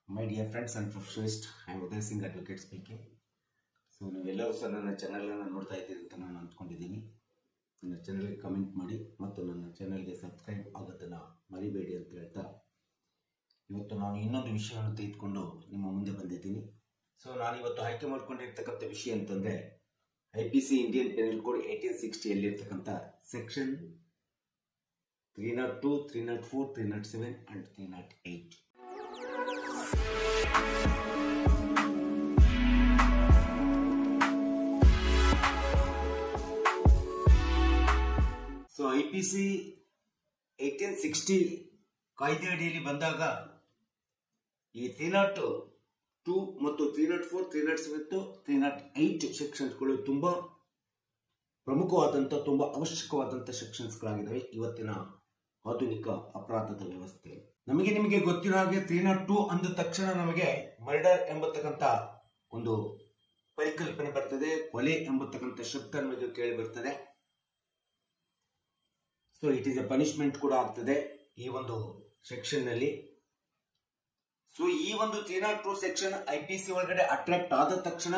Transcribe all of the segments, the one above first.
my dear friends and professionist I am Uday Singh advocate speaking so ನೀವೆಲ್ಲರೂ ಸಹ ನನ್ನ ಚಾನಲನ್ನು ನೋಡ್ತಾ ಇದ್ದೀರಿ ಅಂತ ನಾನು ಅಂದ್ಕೊಂಡಿದ್ದೀನಿ ನನ್ನ ಚಾನಲ್ಗೆ ಕಮೆಂಟ್ ಮಾಡಿ ಮತ್ತು ನನ್ನ ಚಾನಲ್ಗೆ ಸಬ್ಸ್ಕ್ರೈಬ್ ಆಗೋದನ್ನು ಮರಿಬೇಡಿ ಅಂತ ಹೇಳ್ತಾ ಇವತ್ತು ನಾನು ಇನ್ನೊಂದು ವಿಷಯವನ್ನು ತೆಗೆದುಕೊಂಡು ನಿಮ್ಮ ಮುಂದೆ ಬಂದಿದ್ದೀನಿ ಸೊ ನಾನು ಇವತ್ತು ಆಯ್ಕೆ ಮಾಡ್ಕೊಂಡಿರ್ತಕ್ಕಂಥ ವಿಷಯ ಅಂತಂದರೆ I P C Indian penal code eighteen ಸಿಕ್ಸ್ಟಿಯಲ್ಲಿರ್ತಕ್ಕಂಥ section three not two three not four three not seven and three nought eight so I P C eighteen sixty ಕಾಯ್ದೆ ಅಡಿಯಲ್ಲಿ ಬಂದಾಗ ಈ ತ್ರೀ ನಾಟ್ ಟೂ ಮತ್ತು three not four three not seven three nought eight ಸೆಕ್ಷನ್ಸ್ಗಳು ತುಂಬ ಪ್ರಮುಖವಾದಂಥ ತುಂಬ ಅವಶ್ಯಕವಾದಂಥ ಸೆಕ್ಷನ್ಸ್ಗಳಾಗಿದ್ದಾವೆ ಇವತ್ತಿನ ಆಧುನಿಕ ಅಪರಾಧದ ವ್ಯವಸ್ಥೆ ನಮಗೆ ನಿಮಗೆ ಗೊತ್ತಿರೋ ಹಾಗೆ ತ್ರೀ ನಾಟ್ ಟೂ ಅಂದ ತಕ್ಷಣ ನಮಗೆ ಮರ್ಡರ್ ಎಂಬತಕ್ಕಂಥ ಒಂದು ಪರಿಕಲ್ಪನೆ ಬರ್ತದೆ ಕೊಲೆ ಎಂಬತಕ್ಕಂಥ ಶಬ್ದ ನಮಗೆ ಕೇಳಿ ಬರ್ತದೆ so it is a punishment ಕೂಡ ಆಗ್ತದೆ ಈ ಒಂದು ಸೆಕ್ಷನ್ ನಲ್ಲಿ ಸೊ ಈ ಒಂದು three not two section I P C ಒಳಗಡೆ ಅಟ್ರಾಕ್ಟ್ ಆದ ತಕ್ಷಣ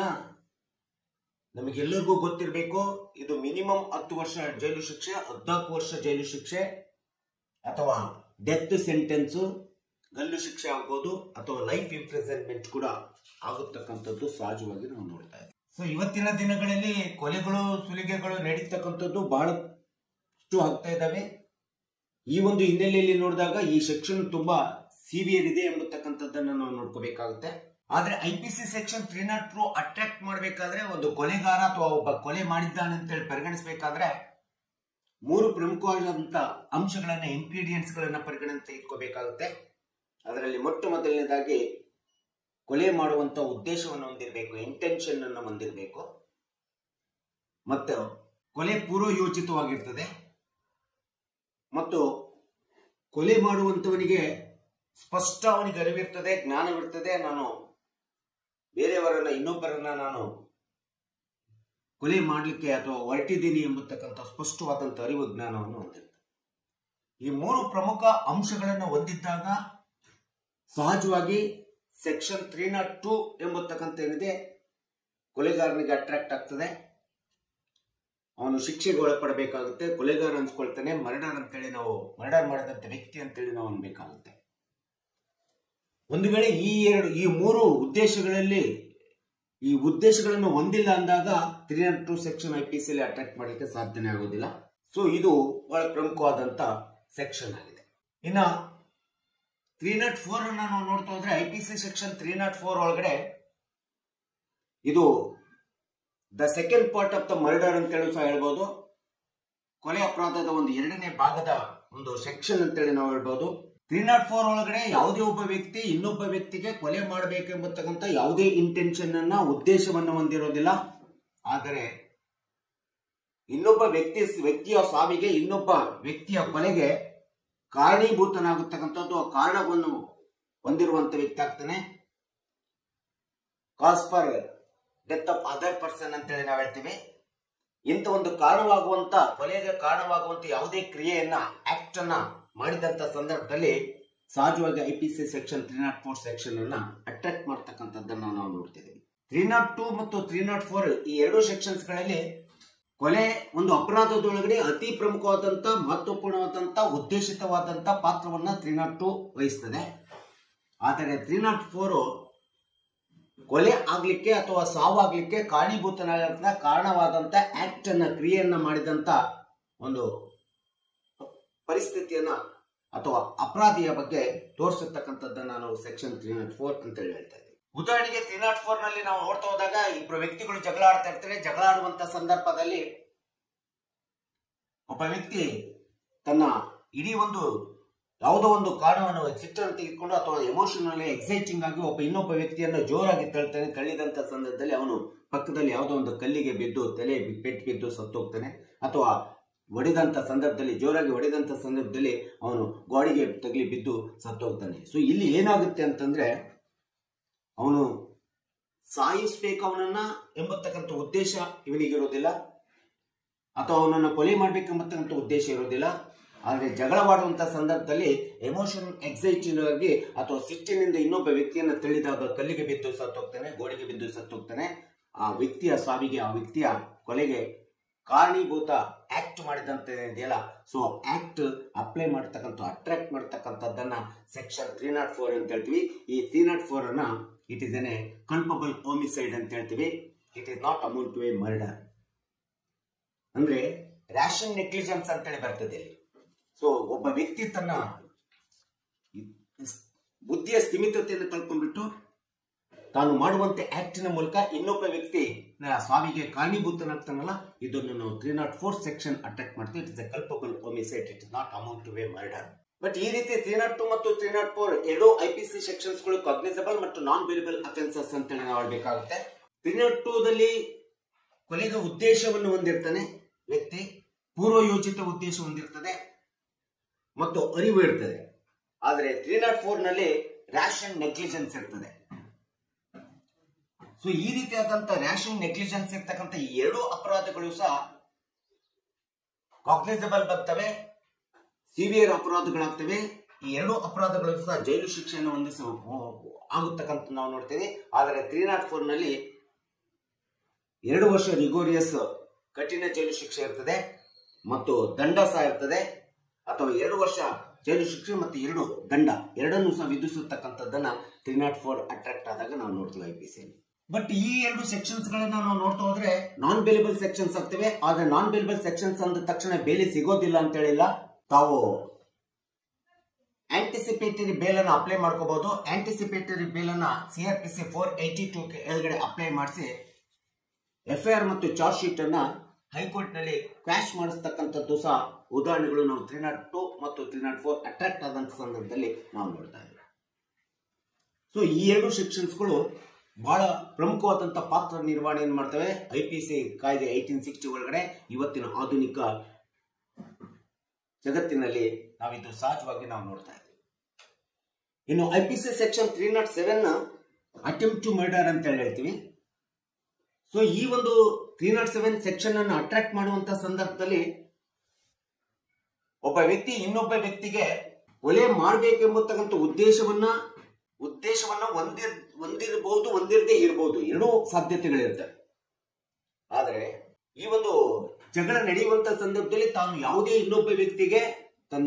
ನಮಗೆಲ್ಲರಿಗೂ ಗೊತ್ತಿರಬೇಕು ಇದು ಮಿನಿಮಮ್ ಹತ್ತು ವರ್ಷ ಜೈಲು ಶಿಕ್ಷೆ ಹದಿನಾಲ್ಕು ವರ್ಷ ಜೈಲು ಶಿಕ್ಷೆ ಅಥವಾ ಡೆತ್ ಸೆಂಟೆನ್ಸ್ ಗಲ್ಲು ಶಿಕ್ಷೆ ಆಗ್ಬೋದು ಅಥವಾ ಲೈಫ್ ಇಂಪ್ರಿಸನ್ಮೆಂಟ್ ಕೂಡ ಆಗತಕ್ಕಂಥದ್ದು ಸಹಜವಾಗಿ ನಾವು ನೋಡ್ತಾ ಇದ್ದೀವಿ ಸೊ ಇವತ್ತಿನ ದಿನಗಳಲ್ಲಿ ಕೊಲೆಗಳು ಸುಲಿಗೆಗಳು ನಡೀತಕ್ಕಂಥದ್ದು ಬಹಳಷ್ಟು ಆಗ್ತಾ ಇದ್ದಾವೆ ಈ ಒಂದು ಹಿನ್ನೆಲೆಯಲ್ಲಿ ನೋಡಿದಾಗ ಈ ಸೆಕ್ಷನ್ ತುಂಬಾ ಸಿವಿಯರ್ ಇದೆ ಎಂಬತಕ್ಕಂಥದ್ದನ್ನು ನಾವು ನೋಡ್ಕೋಬೇಕಾಗುತ್ತೆ ಆದ್ರೆ I P C section three not two attract ಮಾಡಬೇಕಾದ್ರೆ ಒಂದು ಕೊಲೆಗಾರ ಅಥವಾ ಒಬ್ಬ ಕೊಲೆ ಮಾಡಿದ್ದಾನೆ ಅಂತೇಳಿ ಪರಿಗಣಿಸಬೇಕಾದ್ರೆ ಮೂರು ಪ್ರಮುಖವಾದಂತ ಅಂಶಗಳನ್ನ ಇಂಗ್ರೀಡಿಯೆಂಟ್ಸ್ ಗಳನ್ನ ಪರಿಗಣನೆ ತೆಗೆದುಕೋಬೇಕಾಗುತ್ತೆ ಅದರಲ್ಲಿ ಮೊಟ್ಟ ಮೊದಲನೇದಾಗಿ ಕೊಲೆ ಮಾಡುವಂತ ಉದ್ದೇಶವನ್ನು ಹೊಂದಿರಬೇಕು ಇಂಟೆನ್ಷನ್ ಅನ್ನು ಹೊಂದಿರಬೇಕು ಮತ್ತು ಕೊಲೆ ಪೂರ್ವಯೋಚಿತವಾಗಿರ್ತದೆ ಮತ್ತು ಕೊಲೆ ಮಾಡುವಂತವನಿಗೆ ಸ್ಪಷ್ಟ ಅವನಿಗೆ ಅರಿವಿರ್ತದೆ ಜ್ಞಾನವಿರ್ತದೆ ನಾನು ಬೇರೆಯವರನ್ನ ಇನ್ನೊಬ್ಬರನ್ನ ನಾನು ಕೊಲೆ ಮಾಡಲಿಕ್ಕೆ ಅಥವಾ ಹೊರಟಿದ್ದೀನಿ ಎಂಬತಕ್ಕಂಥ ಸ್ಪಷ್ಟವಾದಂಥ ಅರಿವು ಜ್ಞಾನವನ್ನು ಹೊಂದಿರ್ತದೆ ಈ ಮೂರು ಪ್ರಮುಖ ಅಂಶಗಳನ್ನು ಹೊಂದಿದ್ದಾಗ ಸಹಜವಾಗಿ ಸೆಕ್ಷನ್ ತ್ರೀ ನಾಟ್ ಟೂ ಎಂಬತಕ್ಕಂಥ ಏನಿದೆ ಕೊಲೆಗಾರನಿಗೆ ಅಟ್ರಾಕ್ಟ್ ಆಗ್ತದೆ ಅವನು ಶಿಕ್ಷೆಗೆ ಒಳಪಡಬೇಕಾಗುತ್ತೆ ಕೊಲೆಗಾರ ಅನ್ಸ್ಕೊಳ್ತಾನೆ ಮರ್ಡರ್ ಅಂತೇಳಿ ನಾವು ಮರ್ಡರ್ ಮಾಡಿದಂಥ ವ್ಯಕ್ತಿ ಅಂತೇಳಿ ನಾವು ಅನ್ಬೇಕಾಗುತ್ತೆ ಒಂದು ವೇಳೆ ಈ ಎರಡು ಈ ಮೂರು ಉದ್ದೇಶಗಳಲ್ಲಿ ಈ ಉದ್ದೇಶಗಳನ್ನು ಹೊಂದಿಲ್ಲ ಅಂದಾಗ three not two section I P C attract ಮಾಡಲಿಕ್ಕೆ ಸಾಧ್ಯನೇ ಆಗೋದಿಲ್ಲ ಸೊ ಇದು ಬಹಳ ಪ್ರಮುಖವಾದಂತ ಸೆಕ್ಷನ್ ಆಗಿದೆ ಇನ್ನ ತ್ರೀ ನಾಟ್ ಫೋರ್ ಅನ್ನ ನಾವು ನೋಡ್ತಾ ಹೋದ್ರೆ I P C section three not four ಒಳಗಡೆ ಇದು the second part of the murder ಅಂತೇಳಿ ಸಹ ಹೇಳ್ಬೋದು ಕೊಲೆ ಅಪರಾಧದ ಒಂದು ಎರಡನೇ ಭಾಗದ ಒಂದು ಸೆಕ್ಷನ್ ಅಂತೇಳಿ ನಾವು ಹೇಳ್ಬೋದು ತ್ರೀ ನಾಟ್ ಫೋರ್ ಒಳಗಡೆ ಯಾವುದೇ ಒಬ್ಬ ವ್ಯಕ್ತಿ ಇನ್ನೊಬ್ಬ ವ್ಯಕ್ತಿಗೆ ಕೊಲೆ ಮಾಡಬೇಕೆಂಬತಕ್ಕಂಥ ಯಾವುದೇ ಇಂಟೆನ್ಷನ್ ಅನ್ನ ಉದ್ದೇಶವನ್ನು ಹೊಂದಿರೋದಿಲ್ಲ ಆದರೆ ಇನ್ನೊಬ್ಬ ವ್ಯಕ್ತಿ ವ್ಯಕ್ತಿಯ ಸಾವಿಗೆ ಇನ್ನೊಬ್ಬ ವ್ಯಕ್ತಿಯ ಕೊಲೆಗೆ ಕಾರಣೀಭೂತನಾಗತಕ್ಕಂಥದ್ದು ಆ ಕಾರಣವನ್ನು ಹೊಂದಿರುವಂತ ವ್ಯಕ್ತಿ ಆಗ್ತಾನೆ cause for death of other person ಅಂತೇಳಿ ನಾವು ಹೇಳ್ತೀವಿ ಇಂಥ ಒಂದು ಕಾರಣವಾಗುವಂತ ಕೊಲೆಗೆ ಕಾರಣವಾಗುವಂತ ಯಾವುದೇ ಕ್ರಿಯೆಯನ್ನ ಆಕ್ಟ್ ಅನ್ನ ಮಾಡಿದಂತ ಸಂದರ್ಭದಲ್ಲಿ ಸಹಜವಾಗಿ I P C section three not four section ಅನ್ನ ಅಟ್ರಾಕ್ಟ್ ಮಾಡ್ತಕ್ಕಂಥದ್ದನ್ನ ನಾವು ನೋಡ್ತಿದ್ದೀವಿ ತ್ರೀ ನಾಟ್ ಟೂ ಮತ್ತು ತ್ರೀ ನಾಟ್ ಫೋರ್ ಈ ಎರಡು ಸೆಕ್ಷನ್ಸ್ ಗಳಲ್ಲಿ ಕೊಲೆ ಒಂದು ಅಪರಾಧದೊಳಗಡೆ ಅತಿ ಪ್ರಮುಖವಾದಂತ ಮಹತ್ವಪೂರ್ಣವಾದಂತ ಉದ್ದೇಶಿತವಾದಂತ ಪಾತ್ರವನ್ನ ತ್ರೀ ನಾಟ್ ಟೂ ವಹಿಸ್ತದೆ ಆದರೆ ತ್ರೀ ನಾಟ್ ಫೋರ್ ಕೊಲೆ ಆಗ್ಲಿಕ್ಕೆ ಅಥವಾ ಸಾವಾಗ್ಲಿಕ್ಕೆ ಕಾರಣೀಭೂತನಾದಂತ ಕಾರಣವಾದಂತ ಆಕ್ಟ್ ಅನ್ನ ಕ್ರಿಯೆಯನ್ನ ಮಾಡಿದಂತ ಒಂದು ಪರಿಸ್ಥಿತಿಯನ್ನ ಅಥವಾ ಅಪರಾಧಿಯ ಬಗ್ಗೆ ತೋರಿಸತಕ್ಕಂಥದ್ದನ್ನ ನಾವು ಸೆಕ್ಷನ್ ತ್ರೀ ನಾಟ್ ಫೋರ್ ಅಂತ ಹೇಳಿ ಹೇಳ್ತಾ ಇದ್ದೀವಿ ಉದಾಹರಣೆಗೆ ತ್ರೀ ನಾಟ್ ಫೋರ್ ನಲ್ಲಿ ನಾವು ನೋಡ್ತಾ ಹೋದಾಗ ಇಬ್ಬರು ವ್ಯಕ್ತಿಗಳು ಜಗಳ ಆಡ್ತಾ ಇರ್ತಾರೆ ಜಗಳ ಆಡುವಂತ ಸಂದರ್ಭದಲ್ಲಿ ಒಬ್ಬ ವ್ಯಕ್ತಿ ತನ್ನ ಇಡೀ ಒಂದು ಯಾವುದೋ ಒಂದು ಕಾರಣವನ್ನು ಸಿಟ್ಟನ್ನು ತೆಗೆದುಕೊಂಡು ಅಥವಾ ಎಮೋಷನಲ್ ಎಕ್ಸೈಟಿಂಗ್ ಆಗಿ ಒಬ್ಬ ಇನ್ನೊಬ್ಬ ವ್ಯಕ್ತಿಯನ್ನು ಜೋರಾಗಿ ತಳ್ತಾನೆ ತಳ್ಳಿದಂತ ಸಂದರ್ಭದಲ್ಲಿ ಅವನು ಪಕ್ಕದಲ್ಲಿ ಯಾವುದೋ ಒಂದು ಕಲ್ಲಿಗೆ ಬಿದ್ದು ತಲೆ ಪೆಟ್ಟು ಬಿದ್ದು ಸತ್ತೋಗ್ತಾನೆ ಅಥವಾ ಹೊಡೆದಂತ ಸಂದರ್ಭದಲ್ಲಿ ಜೋರಾಗಿ ಹೊಡೆದಂತ ಸಂದರ್ಭದಲ್ಲಿ ಅವನು ಗೋಡೆಗೆ ತಗಲಿ ಬಿದ್ದು ಸತ್ತೋಗ್ತಾನೆ ಸೊ ಇಲ್ಲಿ ಏನಾಗುತ್ತೆ ಅಂತಂದ್ರೆ ಅವನು ಸಾಯಿಸ್ಬೇಕು ಅವನನ್ನ ಎಂಬತಕ್ಕಂಥ ಉದ್ದೇಶ ಇವನಿಗಿರೋದಿಲ್ಲ ಅಥವಾ ಅವನನ್ನು ಕೊಲೆ ಮಾಡ್ಬೇಕೆಂಬತಕ್ಕಂಥ ಉದ್ದೇಶ ಇರೋದಿಲ್ಲ ಆದರೆ ಜಗಳವಾಡುವಂತ ಸಂದರ್ಭದಲ್ಲಿ ಎಮೋಷನ್ ಎಕ್ಸೈಟೆಡ್ ಆಗಿ ಅಥವಾ ಸಿಟ್ಟಿನಿಂದ ಇನ್ನೊಬ್ಬ ವ್ಯಕ್ತಿಯನ್ನು ತಿಳಿದಾಗ ಕಲ್ಲಿಗೆ ಬಿದ್ದು ಸತ್ತೋಗ್ತಾನೆ ಗೋಡೆಗೆ ಬಿದ್ದು ಸತ್ತೋಗ್ತಾನೆ ಆ ವ್ಯಕ್ತಿಯ ಸಾವಿಗೆ ಆ ವ್ಯಕ್ತಿಯ ಕೊಲೆಗೆ ಕಾರಣೀಭೂತ ಆಕ್ಟ್ ಮಾಡಿದಂತ ಇದೆಯಲ್ಲ ಸೊ ಆಕ್ಟ್ ಅಪ್ಲೈ ಮಾಡ್ತಕ್ಕಂಥ ಅಟ್ರಾಕ್ಟ್ ಮಾಡ್ತಕ್ಕಂಥದ್ದನ್ನ ಸೆಕ್ಷನ್ ತ್ರೀ ನಾಟ್ ಫೋರ್ ಅಂತ ಹೇಳ್ತೀವಿ ಈ ತ್ರೀ ನಾಟ್ ಫೋರ್ ಅನ್ನ it is an a culpable homicide ಅಂತ ಹೇಳ್ತೀವಿ it is not amount to a murder ಅಂದ್ರೆ ರ್ಯಾಷನ್ ನೆಗ್ಲಿಜೆನ್ಸ್ ಅಂತೇಳಿ ಬರ್ತದೆ ಇಲ್ಲಿ ಸೊ ಒಬ್ಬ ವ್ಯಕ್ತಿ ತನ್ನ ಬುದ್ಧಿಯ ಸ್ಥಿಮಿತತೆಯನ್ನು ಕಳ್ಕೊಂಡ್ಬಿಟ್ಟು ತಾನು ಮಾಡುವಂತ ಆಕ್ಟಿನ ಮೂಲಕ ಇನ್ನೊಬ್ಬ ವ್ಯಕ್ತಿ ಸಾವಿಗೆ ಕಾರಣೀಭೂತನಾಗ್ತಾನಲ್ಲ ಇದನ್ನು ನಾವು three not four section attack ಮಾಡ್ತೀವಿ it is a culpable homicide it is not amount to a murder but ಈ ರೀತಿ ತ್ರೀ ನಾಟ್ ಟು ಮತ್ತು ತ್ರೀ ನಾಟ್ ಫೋರ್ ಎರಡು ಐ ಪಿ ಸಿ ಸೆಕ್ಷನ್ಸ್ ಗಳು ಕಾಗ್ನಿಸಬಲ್ ಮತ್ತು ನಾನ್ ಬೇರಿಬಲ್ ಅಫೆನ್ಸಸ್ ಅಂತೇಳಿ ನಾವು ಆಡ್ಬೇಕಾಗುತ್ತೆ three not two ದಲ್ಲಿ ಕೊಲೆಗೆ ಉದ್ದೇಶವನ್ನು ಹೊಂದಿರ್ತಾನೆ ವ್ಯಕ್ತಿ ಪೂರ್ವಯೋಜಿತ ಉದ್ದೇಶ ಹೊಂದಿರ್ತದೆ ಮತ್ತು ಅರಿವು ಇರ್ತದೆ ಆದರೆ ತ್ರೀ ನಾಟ್ ಫೋರ್ ನಲ್ಲಿ ರ್ಯಾಶ್ ಅಂಡ್ ನೆಗ್ಲಿಜೆನ್ಸ್ ಇರ್ತದೆ ಸೊ ಈ ರೀತಿಯಾದಂತ ರ್ಯಾಶ್ ಅಂಡ್ ನೆಗ್ಲಿಜೆನ್ಸ್ ಇರ್ತಕ್ಕಂಥ ಈ ಎರಡು ಅಪರಾಧಗಳು ಸಹ ಕಾಗ್ನಿಸಬಲ್ ಬರ್ತವೆ ಸಿವಿಯರ್ ಅಪರಾಧಗಳಾಗ್ತವೆ ಈ ಎರಡು ಅಪರಾಧಗಳು ಸಹ ಜೈಲು ಶಿಕ್ಷೆಯನ್ನು ಹೊಂದಿಸ ಆಗುತ್ತಕ್ಕಂಥ ನಾವು ನೋಡ್ತೇವೆ ಆದರೆ ತ್ರೀ ನಾಟ್ ಫೋರ್ ನಲ್ಲಿ ಎರಡು ವರ್ಷ ರಿಗೋರಿಯಸ್ ಕಠಿಣ ಜೈಲು ಶಿಕ್ಷೆ ಇರ್ತದೆ ಮತ್ತು ದಂಡ ಸಹ ಇರ್ತದೆ ಅಥವಾ ಎರಡು ವರ್ಷ ಜೈಲು ಶಿಕ್ಷೆ ಮತ್ತು ಎರಡು ದಂಡ ಎರಡನ್ನೂ ಸಹ ವಿಧಿಸತಕ್ಕಂಥದ್ದನ್ನ ತ್ರೀ ನಾಟ್ ಫೋರ್ ಅಟ್ರಾಕ್ಟ್ ಆದಾಗ ನಾವು ನೋಡ್ತೀವಿ ಐ ಪಿ ಸಿ ಬಟ್ ಈ ಎರಡು ಸೆಕ್ಷನ್ಸ್ ಗಳನ್ನ ನಾವು ನೋಡ್ತಾ ಹೋದ್ರೆ ನಾನ್ ಬೇಲೆಬಲ್ ಸೆಕ್ಷನ್ಸ್ ಆಗ್ತವೆ ಆದ್ರೆ ನಾನ್ ಬೇಲೆಬಲ್ ಸೆಕ್ಷನ್ಸ್ ಅಂದ ತಕ್ಷಣ ಬೇಲಿ ಸಿಗೋದಿಲ್ಲ ಅಂತ ಹೇಳಿಲ್ಲ ತಾವು ಆಂಟಿಸಿಪೇಟರಿ ಬೇಲ್ ಅನ್ನ ಅಪ್ಲೈ ಮಾಡ್ಕೋಬಹುದು ಆಂಟಿಸಿಪೇಟರಿ ಬೇಲ್ ಅನ್ನ CR P C four eighty two ಕೆಳಗಡೆ ಅಪ್ಲೈ ಮಾಡಿಸಿ ಎಫ್ಐಆರ್ ಮತ್ತು ಚಾರ್ಜ್ ಶೀಟ್ ಅನ್ನ ಹೈಕೋರ್ಟ್ ನಲ್ಲಿ ಕ್ವಾಶ್ ಮಾಡಿಸ್ತಕ್ಕಂಥದ್ದು ಸಹ ಉದಾಹರಣೆಗಳು ನಾವು ತ್ರೀ ನಾಟ್ ಟು ಮತ್ತು ತ್ರೀ ನಾಟ್ ಫೋರ್ ಅಟ್ರಾಕ್ಟ್ ಆದಂತ ಸಂದರ್ಭದಲ್ಲಿ ನಾವು ನೋಡ್ತಾ ಇದ್ದೀವಿ ಸೊ ಈ ಎರಡು ಸೆಕ್ಷನ್ಸ್ಗಳು ಬಹಳ ಪ್ರಮುಖವಾದಂತ ಪಾತ್ರ ನಿರ್ವಹಣೆಯನ್ನು ಮಾಡ್ತವೆ ಐ ಪಿ ಸಿ ಕಾಯ್ದೆ ಏಯ್ಟೀನ್ ಸಿಕ್ಸ್ಟಿ ಒಳಗಡೆ ಇವತ್ತಿನ ಆಧುನಿಕ ಜಗತ್ತಿನಲ್ಲಿ ನಾವಿದು ಸಹಜವಾಗಿ ನಾವು ನೋಡ್ತಾ ಇದ್ದೀವಿ ಇನ್ನು I P C section three not seven attempt to murder ಅಂತ ಹೇಳಿ ಹೇಳ್ತೀವಿ ಸೊ ಈ ಒಂದು ತ್ರೀ ನಾಟ್ ಸೆವೆನ್ ಸೆಕ್ಷನ್ ಅನ್ನು ಅಟ್ರಾಕ್ಟ್ ಮಾಡುವಂತ ಸಂದರ್ಭದಲ್ಲಿ ಒಬ್ಬ ವ್ಯಕ್ತಿ ಇನ್ನೊಬ್ಬ ವ್ಯಕ್ತಿಗೆ ಕೊಲೆ ಮಾಡಬೇಕೆಂಬತಕ್ಕಂಥ ಉದ್ದೇಶವನ್ನ ಉದ್ದೇಶವನ್ನ ಹೊಂದಿರ್ ಹೊಂದಿರಬಹುದು ಹೊಂದಿರದೇ ಇರಬಹುದು ಎರಡೂ ಸಾಧ್ಯತೆಗಳಿರ್ತವೆ ಆದರೆ ಈ ಒಂದು ಜಗಳ ನಡೆಯುವಂತ ಸಂದರ್ಭದಲ್ಲಿ ತಾನು ಯಾವುದೇ ಇನ್ನೊಬ್ಬ ವ್ಯಕ್ತಿಗೆ ತನ್ನ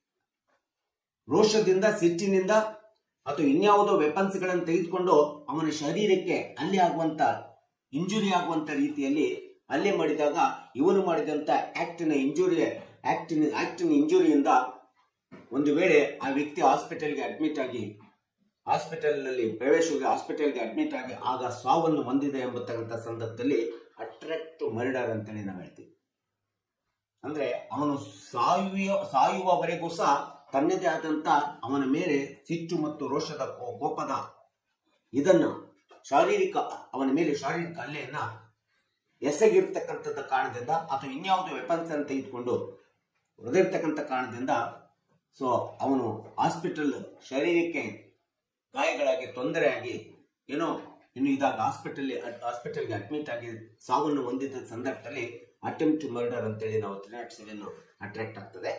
ರೋಷದಿಂದ ಸಿಟ್ಟಿನಿಂದ ಅಥವಾ ಇನ್ಯಾವುದೋ ವೆಪನ್ಸ್ ಗಳನ್ನು ತೆಗೆದುಕೊಂಡು ಅವನ ಶರೀರಕ್ಕೆ ಅಲ್ಲಿ ಆಗುವಂತ ಇಂಜುರಿ ಆಗುವಂತ ರೀತಿಯಲ್ಲಿ ಹಲ್ಲೆ ಮಾಡಿದಾಗ ಇವನು ಮಾಡಿದಂತ ಆಕ್ಟಿನ ಇಂಜುರಿ ಆಕ್ಟಿನ ಆಕ್ಟಿನ ಇಂಜುರಿಯಿಂದ ಒಂದು ವೇಳೆ ಆ ವ್ಯಕ್ತಿ ಹಾಸ್ಪಿಟಲ್ಗೆ ಅಡ್ಮಿಟ್ ಆಗಿ ಹಾಸ್ಪಿಟಲ್ ನಲ್ಲಿ ಪ್ರವೇಶವಾಗಿ ಹಾಸ್ಪಿಟಲ್ಗೆ ಅಡ್ಮಿಟ್ ಆಗಿ ಆಗ ಸಾವನ್ನು ಹೊಂದಿದೆ ಎಂಬತಕ್ಕಂಥ ಸಂದರ್ಭದಲ್ಲಿ ಅಟ್ರಾಕ್ಟ್ ಮರ್ಡರ್ ಅಂತೇಳಿ ನಾವು ಹೇಳ್ತೀವಿ ಅಂದ್ರೆ ಅವನು ಸಾಯುವ ಸಾಯುವವರೆಗೂ ಸಹ ತನ್ನದೇ ಆದಂತ ಅವನ ಮೇಲೆ ಸಿಟ್ಟು ಮತ್ತು ರೋಷದ ಕೋ- ಕೋಪದ ಇದನ್ನ ಶಾರೀರಿಕ ಅವನ ಮೇಲೆ ಶಾರೀರಿಕ ಹಲ್ಲೆಯನ್ನ ಎಸಗಿರ್ತಕ್ಕಂಥದ್ದ ಕಾರಣದಿಂದ ಅಥವಾ ಇನ್ಯಾವುದೋ ವೆಪನ್ಸ್ ಅನ್ನು ತೆಗೆದುಕೊಂಡು ಹೊಡೆದಿರ್ತಕ್ಕಂಥ ಕಾರಣದಿಂದ ಸೊ ಅವನು ಹಾಸ್ಪಿಟಲ್ ಶರೀರಕ್ಕೆ ಗಾಯಗಳಾಗಿ ತೊಂದರೆಯಾಗಿ ಏನೋ ಇನ್ನು ಇದಾಗ ಹಾಸ್ಪಿಟಲ್ ಹಾಸ್ಪಿಟಲ್ಗೆ ಅಡ್ಮಿಟ್ ಆಗಿ ಸಾವನ್ನು ಹೊಂದಿದ್ದ ಸಂದರ್ಭದಲ್ಲಿ ಅಟೆಂಪ್ಟ್ ಮರ್ಡರ್ ಅಂತೇಳಿ ನಾವು ತ್ರೀ ನಾಟ್ ಸೆವೆನ್ ಅಟ್ರಾಕ್ಟ್ ಆಗ್ತದೆ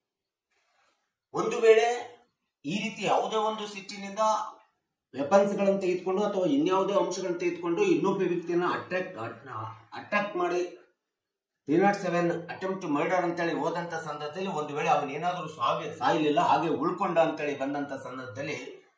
ಒಂದು ವೇಳೆ ಈ ರೀತಿ ಯಾವುದೇ ಒಂದು ಸಿಟ್ಟಿನಿಂದ ವೆಪನ್ಸ್ ಗಳನ್ನು ತೆಗೆದುಕೊಂಡು ಅಥವಾ ಇನ್ಯಾವುದೇ ಅಂಶಗಳನ್ನು ತೆಗೆದುಕೊಂಡು ಇನ್ನೊಬ್ಬ ವ್ಯಕ್ತಿಯನ್ನ ಅಟ್ರಾಕ್ಟ್ ಅಟ್ರಾಕ್ಟ್ ಮಾಡಿ three not seven attempt murder ಅಂತೇಳಿ ಹೋದಂತ ಸಂದರ್ಭದಲ್ಲಿ ಒಂದು ವೇಳೆ ಅವನು ಏನಾದರೂ ಸಾವಿ ಸಾಯಲಿಲ್ಲ ಹಾಗೆ ಉಳ್ಕೊಂಡ ಅಂತೇಳಿ ಬಂದಂತ ಸಂದರ್ಭದಲ್ಲಿ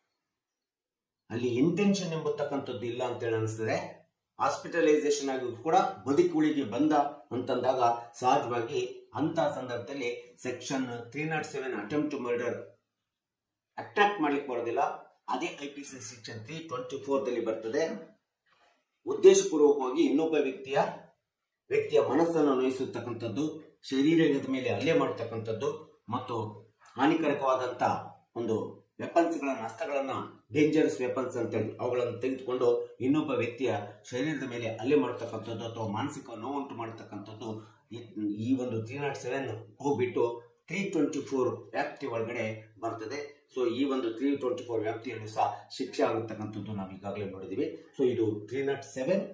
ಅಲ್ಲಿ ಇಂಟೆನ್ಷನ್ ಎಂಬತಕ್ಕಂಥದ್ದು ಇಲ್ಲ ಅಂತೇಳಿ ಅನಿಸ್ತದೆ ಹಾಸ್ಪಿಟಲೈಸೇಷನ್ ಆಗಿ ಕೂಡ ಬದುಕುಳಿಗೆ ಬಂದ ಅಂತಂದಾಗ ಸಹಜವಾಗಿ ಅಂತ ಸಂದರ್ಭದಲ್ಲಿ section three not seven attempt murder attract ಮಾಡ್ಲಿಕ್ಕೆ ಬರೋದಿಲ್ಲ ಅದೇ I P C section three twenty ಫೋರ್ದಲ್ಲಿ ಬರ್ತದೆ ಉದ್ದೇಶಪೂರ್ವಕವಾಗಿ ಇನ್ನೊಬ್ಬ ವ್ಯಕ್ತಿಯ ವ್ಯಕ್ತಿಯ ಮನಸ್ಸನ್ನು ನೋಯಿಸತಕ್ಕಂಥದ್ದು ಶರೀರದ ಮೇಲೆ ಹಲ್ಲೆ ಮಾಡತಕ್ಕಂಥದ್ದು ಮತ್ತು ಹಾನಿಕರಕವಾದಂತ ಒಂದು ವೆಪನ್ಸ್ ಗಳನ್ನ ಅಸ್ತ್ರಗಳನ್ನ ಡೇಂಜರಸ್ ವೆಪನ್ಸ್ ಅಂತೇಳಿ ಅವುಗಳನ್ನು ತೆಗೆದುಕೊಂಡು ಇನ್ನೊಬ್ಬ ವ್ಯಕ್ತಿಯ ಶರೀರದ ಮೇಲೆ ಹಲ್ಲೆ ಮಾಡತಕ್ಕಂಥದ್ದು ಅಥವಾ ಮಾನಸಿಕ ನೋವುಂಟು ಮಾಡತಕ್ಕಂಥದ್ದು ಈ- ಈ ಒಂದು ತ್ರೀ ನಾಟ್ ಸೆವೆನ್ ಹೋಗ್ಬಿಟ್ಟು ತ್ರೀ ಟ್ವೆಂಟಿ ಫೋರ್ ವ್ಯಾಪ್ತಿ ಒಳಗಡೆ ಬರ್ತದೆ ಸೊ ಈ ಒಂದು ತ್ರೀ ಟ್ವೆಂಟಿ ಫೋರ್ ವ್ಯಾಪ್ತಿಯಲ್ಲೂ ಸಹ ಶಿಕ್ಷೆ ಆಗತಕ್ಕಂಥದ್ದು ನಾವು ಈಗಾಗಲೇ ನೋಡಿದೀವಿ ಸೊ ಇದು ತ್ರೀ ನಾಟ್ ಸೆವೆನ್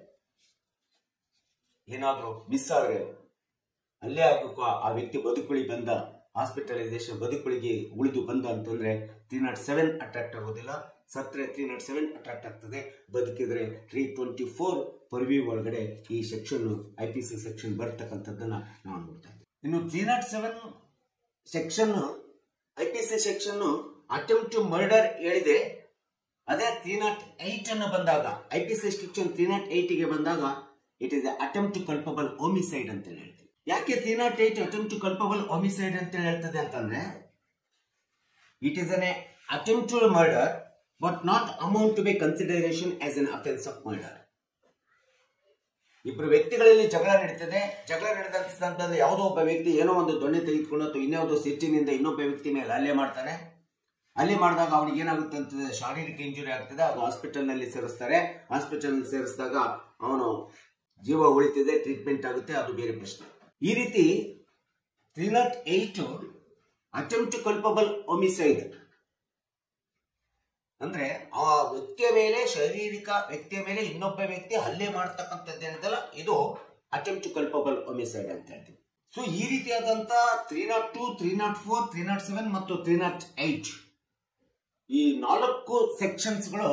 ಏನಾದರೂ ಮಿಸ್ ಆದರೆ ಅಲ್ಲೇ ಆಗಬೇಕು ಆ ವ್ಯಕ್ತಿ ಬದುಕುಳಿ ಬಂದ ಹಾಸ್ಪಿಟಲೈಸೇಷನ್ ಬದುಕುಳಿಗೆ ಉಳಿದು ಬಂದ ಅಂತಂದ್ರೆ ತ್ರೀ ನಾಟ್ ಸೆವೆನ್ ಅಟ್ರಾಕ್ಟ್ ಆಗೋದಿಲ್ಲ ಸತ್ರೆ ತ್ರೀ ನಾಟ್ ಸೆವೆನ್ ಅಟ್ರಾಕ್ಟ್ ಆಗ್ತದೆ ಬದುಕಿದ್ರೆ ತ್ರೀ ಟ್ವೆಂಟಿ ಫೋರ್ ಪರ್ವ್ಯೂ ಒಳಗಡೆ ಈ section I P C section ಬರ್ತಕ್ಕಂಥದ್ದನ್ನ ನಾವು ನೋಡ್ತಾ ಇದ್ದೀವಿ ಇನ್ನು three not seven section I P C section attempt to murder ಹೇಳಿದೆ ಅದೇ ತ್ರೀ ನಾಟ್ ಏಟ್ ಅನ್ನು ಬಂದಾಗ I P C section three not eight ಗೆ ಬಂದಾಗ it is attempt to culpable homicide ಅಂತ ಹೇಳ್ತೀವಿ ಯಾಕೆ three not eight attempt to culpable homicide ಅಂತ ಹೇಳ್ತದೆ ಅಂತಂದ್ರೆ it is an attempt to murder but not amount to be consideration as an offence of murder ಇಬ್ಬರು ವ್ಯಕ್ತಿಗಳಲ್ಲಿ ಜಗಳ ನಡೀತದೆ ಜಗಳ ನಡೆದಂತ ಸಂದರ್ಭದಲ್ಲಿ ಯಾವುದೋ ಒಬ್ಬ ವ್ಯಕ್ತಿ ಏನೋ ಒಂದು ದೊಣ್ಣೆ ತೆಗೆದುಕೊಂಡು ಅಥವಾ ಇನ್ಯಾವುದೋ ಸಿಟ್ಟಿನಿಂದ ಇನ್ನೊಬ್ಬ ವ್ಯಕ್ತಿ ಮೇಲೆ ಹಲ್ಲೆ ಮಾಡ್ತಾನೆ ಹಲ್ಲೆ ಮಾಡಿದಾಗ ಅವನಿಗೆ ಏನಾಗುತ್ತೆ ಅಂತಂದ್ರೆ ಶಾರೀರಿಕ ಇಂಜುರಿ ಆಗ್ತದೆ ಅದು ಹಾಸ್ಪಿಟಲ್ ನಲ್ಲಿ ಸೇರಿಸ್ತಾರೆ ಹಾಸ್ಪಿಟಲ್ ಸೇರಿಸಿದಾಗ ಅವನು ಜೀವ ಉಳಿತಿದೆ ಟ್ರೀಟ್ಮೆಂಟ್ ಆಗುತ್ತೆ ಅದು ಬೇರೆ ಪ್ರಶ್ನೆ ಈ ರೀತಿ three not eight attempt culpable homicide ಅಂದ್ರೆ ಆ ವ್ಯಕ್ತಿಯ ಮೇಲೆ ಶಾರೀರಿಕ ವ್ಯಕ್ತಿಯ ಮೇಲೆ ಇನ್ನೊಬ್ಬ ವ್ಯಕ್ತಿ ಹಲ್ಲೆ ಮಾಡ್ತಕ್ಕಂಥದ್ದು ಏನಿದೆಲ್ಲ ಇದು ಅಟೆಂಪ್ಟ್ ಕಲ್ಪಬಲ್ ಒಮಿಸೈಡ್ ಅಂತ ಹೇಳ್ತೀವಿ ಸೊ ಈ ರೀತಿಯಾದಂತ three not two three not four three not seven ಮತ್ತು ತ್ರೀ ನಾಟ್ ಏಟ್ ಈ ನಾಲ್ಕು ಸೆಕ್ಷನ್ಸ್ಗಳು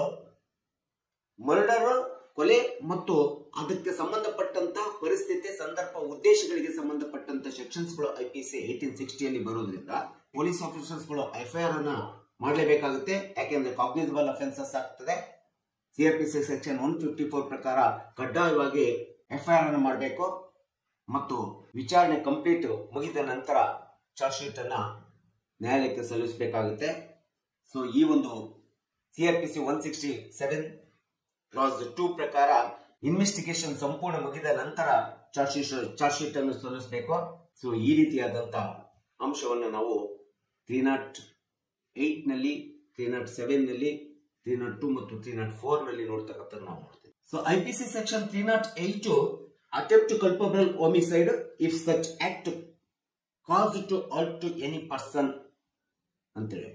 ಮರ್ಡರ್ ಕೊಲೆ ಮತ್ತು ಅದಕ್ಕೆ ಸಂಬಂಧಪಟ್ಟಂತ ಪರಿಸ್ಥಿತಿ ಸಂದರ್ಭ ಉದ್ದೇಶಗಳಿಗೆ ಸಂಬಂಧಪಟ್ಟಂತ ಸೆಕ್ಷನ್ಸ್ಗಳು ಐ ಪಿ ಸಿ ಏಟೀನ್ ಸಿಕ್ಸ್ಟಿಯಲ್ಲಿ ಬರೋದ್ರಿಂದ ಪೊಲೀಸ್ ಆಫೀಸರ್ಸ್ಗಳು ಎಫ್ಐಆರ್ ಅನ್ನ ಮಾಡಲೇಬೇಕಾಗುತ್ತೆ ಯಾಕೆಂದ್ರೆ ಕಾಗ್ನಿಸಬಲ್ ಅಫೆನ್ಸಸ್ ಆಗ್ತದೆ CR P C section one fifty four ಪ್ರಕಾರ ಕಡ್ಡಾಯವಾಗಿ ಎಫ್ಐಆರ್ ಅನ್ನು ಮಾಡಬೇಕು ಮತ್ತು ವಿಚಾರಣೆ ಕಂಪ್ಲೀಟ್ ಮುಗಿದ ನಂತರ ಚಾರ್ಜ್ ಶೀಟ್ ಅನ್ನ ನ್ಯಾಯಾಲಯಕ್ಕೆ ಸಲ್ಲಿಸಬೇಕಾಗುತ್ತೆ ಸೊ ಈ ಒಂದು CR P C one sixty seven clause two ಪ್ರಕಾರ ಇನ್ವೆಸ್ಟಿಗೇಷನ್ ಸಂಪೂರ್ಣ ಮುಗಿದ ನಂತರ ಚಾರ್ಜ್ ಶೀಟ್ ಚಾರ್ಜ್ ಶೀಟ್ ಅನ್ನು ಸಲ್ಲಿಸಬೇಕು ಸೊ ಈ ರೀತಿಯಾದಂತ ಅಂಶವನ್ನು ನಾವು ತ್ರೀ ನಾಟ್ ಏಟ್ ನಲ್ಲಿ ತ್ರೀ ನಾಟ್ ಸೆವೆನ್ ನಲ್ಲಿ ತ್ರೀ ನಾಟ್ ಟೂ ಮತ್ತು ತ್ರೀ ನಾಟ್ ಫೋರ್ ನಲ್ಲಿ ನೋಡ್ತಕ್ಕಂಥದ್ದು ನಾವು ನೋಡ್ತೀವಿ so I P C section three not eight attempt to culpable homicide if such act cause to all to any person ಅಂತೇಳಿ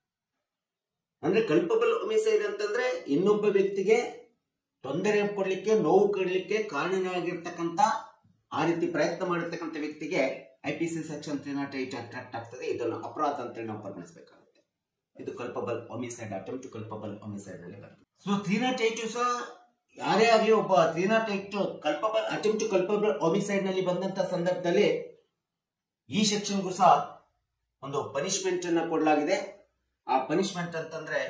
ಅಂದ್ರೆ culpable ಹೊಮಿಸೈಡ್ ಅಂತಂದ್ರೆ ಇನ್ನೊಬ್ಬ ವ್ಯಕ್ತಿಗೆ ತೊಂದರೆ ಕೊಡ್ಲಿಕ್ಕೆ ನೋವು ಕೊಡ್ಲಿಕ್ಕೆ ಕಾರಣವಾಗಿರ್ತಕ್ಕಂಥ ಆ ರೀತಿ ಪ್ರಯತ್ನ ಮಾಡಿರ್ತಕ್ಕಂಥ ವ್ಯಕ್ತಿಗೆ I P C section three not eight attract ಆಗ್ತದೆ ಇದನ್ನು ಅಪರಾಧ ಅಂತೇಳಿ ನಾವು ಪರಿಗಣಿಸಬೇಕಾಗುತ್ತೆ ಇದು culpable homicide attempt to culpable homicide ನಲ್ಲಿ ಬರ್ತದೆ ಸೊ ತ್ರೀ ನಾಟ್ ಏಟ್ ಸಹ ಯಾರೇ ಆಗಲಿ ಒಬ್ಬ three not eight culpable attempt to culpable homicide ನಲ್ಲಿ ಬಂದಂತ ಸಂದರ್ಭದಲ್ಲಿ ಈ ಸೆಕ್ಷನ್ಗೂ ಸಹ ಒಂದು ಪನಿಷ್ಮೆಂಟ್ ಅನ್ನ ಕೊಡಲಾಗಿದೆ ಆ ಪನಿಷ್ಮೆಂಟ್ ಅಂತಂದ್ರೆ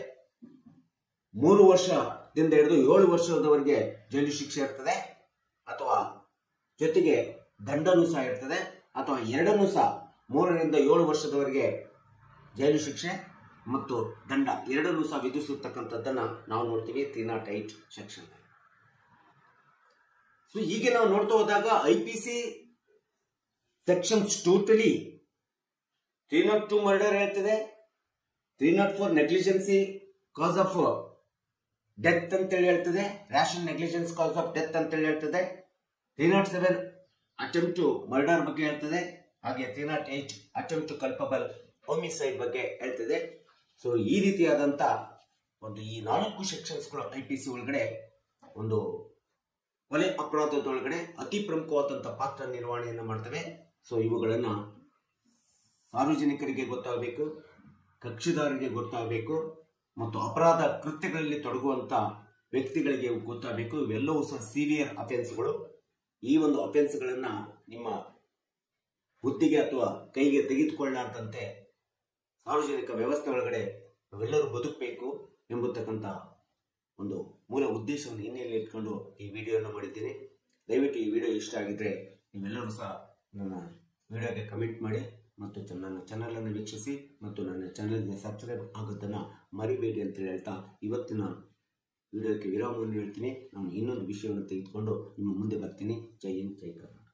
ಮೂರು ವರ್ಷದಿಂದ ಹಿಡಿದು ಏಳು ವರ್ಷದವರೆಗೆ ಜೈಲು ಶಿಕ್ಷೆ ಇರ್ತದೆ ಅಥವಾ ಜೊತೆಗೆ ದಂಡನೂ ಸಹ ಇರ್ತದೆ ಅಥವಾ ಎರಡನ್ನೂ ಸಹ ಮೂರರಿಂದ ಏಳು ವರ್ಷದವರೆಗೆ ಜೈಲು ಶಿಕ್ಷೆ ಮತ್ತು ದಂಡ ಎರಡನ್ನೂ ಸಹ ವಿಧಿಸಿರ್ತಕ್ಕಂಥದ್ದನ್ನ ನಾವು ನೋಡ್ತೀವಿ three not eight section so ಹೀಗೆ ನಾವು ನೋಡ್ತಾ ಹೋದಾಗ I P C sections totally three not two murder ಹೇಳ್ತದೆ three not four negligence cause of death ಅಂತೇಳಿ ಹೇಳ್ತದೆ rash and negligence cause of death ಅಂತೇಳಿ ಹೇಳ್ತದೆ three not seven attempt to murder ಬಗ್ಗೆ ಹೇಳ್ತದೆ ಹಾಗೆ three not eight attempt to culpable homicide ಬಗ್ಗೆ ಹೇಳ್ತದೆ ಸೊ ಈ ರೀತಿಯಾದಂತ ಒಂದು ಈ ನಾಲ್ಕು ಸೆಕ್ಷನ್ಸ್ಗಳು ಐ ಪಿ ಸಿ ಒಳಗಡೆ ಒಂದು ಕೊಲೆ ಅಪರಾಧದೊಳಗಡೆ ಅತಿ ಪ್ರಮುಖವಾದಂತ ಪಾತ್ರ ನಿರ್ವಹಣೆಯನ್ನು ಮಾಡ್ತವೆ ಸೊ ಇವುಗಳನ್ನ ಸಾರ್ವಜನಿಕರಿಗೆ ಗೊತ್ತಾಗಬೇಕು ಕಕ್ಷಿದಾರರಿಗೆ ಗೊತ್ತಾಗಬೇಕು ಮತ್ತು ಅಪರಾಧ ಕೃತ್ಯಗಳಲ್ಲಿ ತೊಡಗುವಂತ ವ್ಯಕ್ತಿಗಳಿಗೆ ಗೊತ್ತಾಗಬೇಕು ಇವೆಲ್ಲವೂ ಸಹ ಸಿವಿಯರ್ ಅಫೆನ್ಸ್ಗಳು ಈ ಒಂದು ಅಫೆನ್ಸ್ಗಳನ್ನ ನಿಮ್ಮ ಬುದ್ಧಿಗೆ ಅಥವಾ ಕೈಗೆ ತೆಗೆದುಕೊಳ್ಳಾರ್ದಂತೆ ಸಾರ್ವಜನಿಕ ವ್ಯವಸ್ಥೆ ಒಳಗಡೆ ನಾವೆಲ್ಲರೂ ಬದುಕಬೇಕು ಎಂಬತಕ್ಕಂಥ ಒಂದು ಮೂಲ ಉದ್ದೇಶವನ್ನು ಹಿನ್ನೆಲೆಯಲ್ಲಿ ಇಟ್ಕೊಂಡು ಈ ವಿಡಿಯೋನ ಮಾಡಿದ್ದೀನಿ ದಯವಿಟ್ಟು ಈ ವಿಡಿಯೋ ಇಷ್ಟ ಆಗಿದ್ರೆ ನೀವೆಲ್ಲರೂ ಸಹ ನನ್ನ ವಿಡಿಯೋಗೆ ಕಮೆಂಟ್ ಮಾಡಿ ಮತ್ತು ಚ- ನನ್ನ ಚಾನಲನ್ನು ವೀಕ್ಷಿಸಿ ಮತ್ತು ನನ್ನ ಚಾನಲ್ಗೆ ಸಬ್ಸ್ಕ್ರೈಬ್ ಆಗೋದನ್ನು ಮರಿಬೇಡಿ ಅಂತ ಹೇಳ್ತಾ ಇವತ್ತಿನ ವಿಡಿಯೋಕ್ಕೆ ವಿರಾಮವನ್ನು ಹೇಳ್ತೀನಿ ನಾನು ಇನ್ನೊಂದು ವಿಷಯವನ್ನು ತೆಗೆದುಕೊಂಡು ನಿಮ್ಮ ಮುಂದೆ ಬರ್ತೀನಿ ಜೈ ಹಿಂದ್ ಜೈ ಕರ್ನಾಟಕ